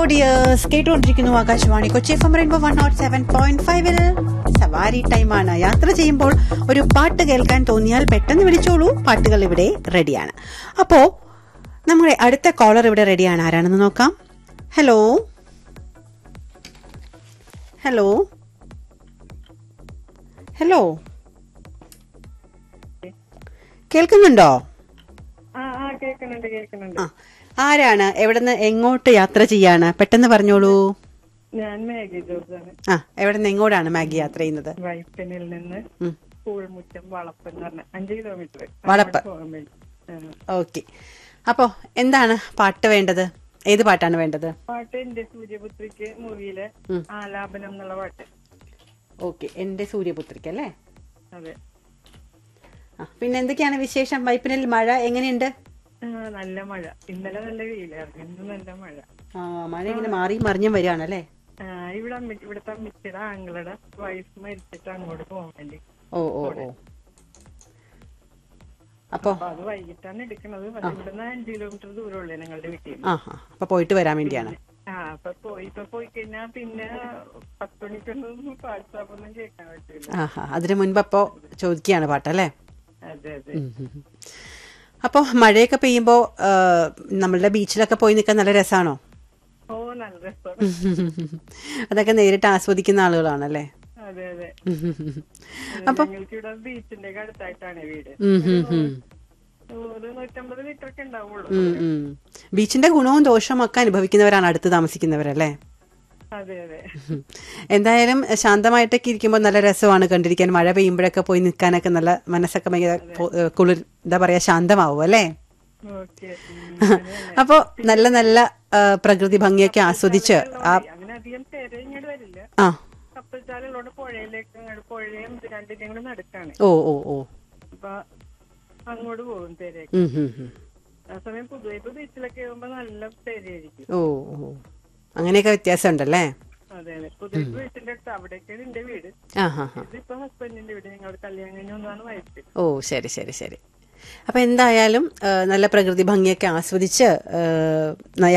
Dears കേട്ടുകൊണ്ടിരിക്കുന്നു Akashvani Kochi F M rainbow one nought seven point ഫൈവിൽ സവാരി ടൈമാണ് യാത്ര ചെയ്യുമ്പോൾ ഒരു പാട്ട് കേൾക്കാൻ തോന്നിയാൽ പെട്ടെന്ന് വിളിച്ചോളൂ പാട്ടുകൾ ഇവിടെ റെഡിയാണ് അപ്പോ നമ്മുടെ അടുത്ത കോളർ ഇവിടെ റെഡിയാണ് ആരാണെന്ന് നോക്കാം ഹലോ ഹലോ ഹലോ കേൾക്കുന്നുണ്ടോ ആ ആ കേൾക്കുന്നുണ്ട് കേൾക്കുന്നുണ്ട് ആ ആരാണ് എവിടുന്ന് എങ്ങോട്ട് യാത്ര ചെയ്യാണ് പെട്ടെന്ന് പറഞ്ഞോളൂ ഞാൻ മേഘ ജോർജാണ് ആ എവിടുന്ന് എങ്ങോട്ടാണ് മാഗി യാത്ര ചെയ്യുന്നത് വൈപ്പനിൽ നിന്ന് ഉം. കൂൾമുറ്റം വളപ്പ് എന്ന് പറഞ്ഞ അഞ്ച് കിലോമീറ്റർ വളപ്പ്. പോകാൻ വേണ്ടി ആ. ഓക്കെ അപ്പോ എന്താണ് പാട്ട് വേണ്ടത് ഏത് പാട്ടാണ് വേണ്ടത് പാട്ട് എന്റെ സൂര്യപുത്രിക്ക് മൂവിയിലെ ഉം. ആലാപനം എന്നുള്ള പാട്ട് ഓക്കെ എന്റെ സൂര്യപുത്രിക്ക് അല്ലേ അതെ ആ പിന്നെ എന്തൊക്കെയാണ് വിശേഷം വൈപ്പിനിൽ മഴ എങ്ങനെയുണ്ട് ആ, നല്ല മഴ ഇന്നലെ നല്ല വെയിലായിരുന്നു ഇന്ന് നല്ല മഴ ആ മഴ ഇങ്ങനെ മാറി മറിഞ്ഞും വരികയാണല്ലേ ആ, ഇവിടെ അമ്മ- ഇവിടുത്തെ അമ്മച്ചിയുടെ ആങ്ങളുടെ വൈഫ് മരിച്ചിട്ട് അങ്ങോട്ട് പോകാൻ വേണ്ടി ഓ ഓ ഓ അപ്പോ അപ്പൊ അത് വൈകിട്ടാണ് എടുക്കണത് പക്ഷെ ഇവിടുന്ന് അഞ്ച് കിലോമീറ്റർ ദൂരമുള്ളൂ ഞങ്ങളുടെ വീട്ടിൽ നിന്ന്. ആ ആ അപ്പൊ പോയിട്ട് വരാൻ വേണ്ടിയാണ് ആ അപ്പൊ പോയി ഇപ്പൊ പോയി കഴിഞ്ഞാ പിന്നെ പത്ത് മണിക്കൊന്നും വാട്സാപ്പൊന്നും കേൾക്കാൻ പറ്റില്ല ആ ആ അതിനു മുൻപ് അപ്പോ ചോദിക്കുകയാണ് പാട്ടല്ലേ അതെ അതെ അപ്പോൾ മഴയൊക്കെ പെയ്യുമ്പോൾ നമ്മളുടെ ബീച്ചിലൊക്കെ പോയി നിൽക്കാൻ നല്ല രസമാണോ ഓ നല്ല രസം അതൊക്കെ നേരിട്ട് ആസ്വദിക്കുന്ന ആളുകളാണല്ലേ അതെ അതെ അപ്പൊ ഞങ്ങൾക്ക് ഇവിടെ ബീച്ചിന്റെ ഒക്കെ അടുത്തായിട്ടാണ് വീട് ഉം, ഉം, ഉം. നൂറ് നൂറ്റമ്പത് ലിറ്റർ ഒക്കെ ഉണ്ടാവുള്ളൂ ഉം, ഉം. ബീച്ചിന്റെ ഗുണവും ദോഷവും ഒക്കെ അനുഭവിക്കുന്നവരാണ് അടുത്ത് താമസിക്കുന്നവരല്ലേ അതെ അതെ ഉം. എന്തായാലും ശാന്തമായിട്ടൊക്കെ ഇരിക്കുമ്പോൾ നല്ല രസമാണ് കണ്ടിരിക്കാൻ മഴ പെയ്യുമ്പോഴൊക്കെ പോയി നിൽക്കാനൊക്കെ നല്ല മനസ്സൊക്കെ ഭയങ്കര പൊ- ഏഹ് കുളിർ എന്താ പറയാ ശാന്തമാവും അല്ലേ ഓക്കെ അപ്പോൾ നല്ല നല്ല ആ, പ്രകൃതി ഭംഗിയൊക്കെ ആസ്വദിച്ച് ആ അങ്ങനെ അധികം പേര് ഇങ്ങോട്ട് വരില്ല ആ കപ്പൽച്ചാലുള്ളോട് പുഴയിലേക്ക് അങ്ങോട്ട് പുഴയും രണ്ടിന്റെയും കൂടെ നടുക്കാണ് ഓ ഓ ഓ അപ്പൊ അങ്ങോട്ട് പോകും തേരേക്ക് ഉം, ഉം, ഉം. ആ സമയം പുതുവൈപ്പ് ബീച്ചിലൊക്കെ ആകുമ്പോ നല്ല പേരായിരിക്കും ഓ ഓ അങ്ങനെയൊക്കെ വ്യത്യാസം ഉണ്ടല്ലേ അതെ അതെ പുതുവൈപ്പ് വീട്ടിന്റെ അടുത്ത് അവിടേക്കാണ് എന്റെ വീട് ആ ഹാ ഹാ ഇതിപ്പോ ഹസ്ബൻഡിന്റെ വീട് ഞങ്ങളുടെ കല്യാണം കഴിഞ്ഞ ഒന്നാണ് വയസ്സ് ഓ ശരി ശരി ശരി അപ്പൊ എന്തായാലും ആ, നല്ല പ്രകൃതി ഭംഗിയൊക്കെ ആസ്വദിച്ച് ആ,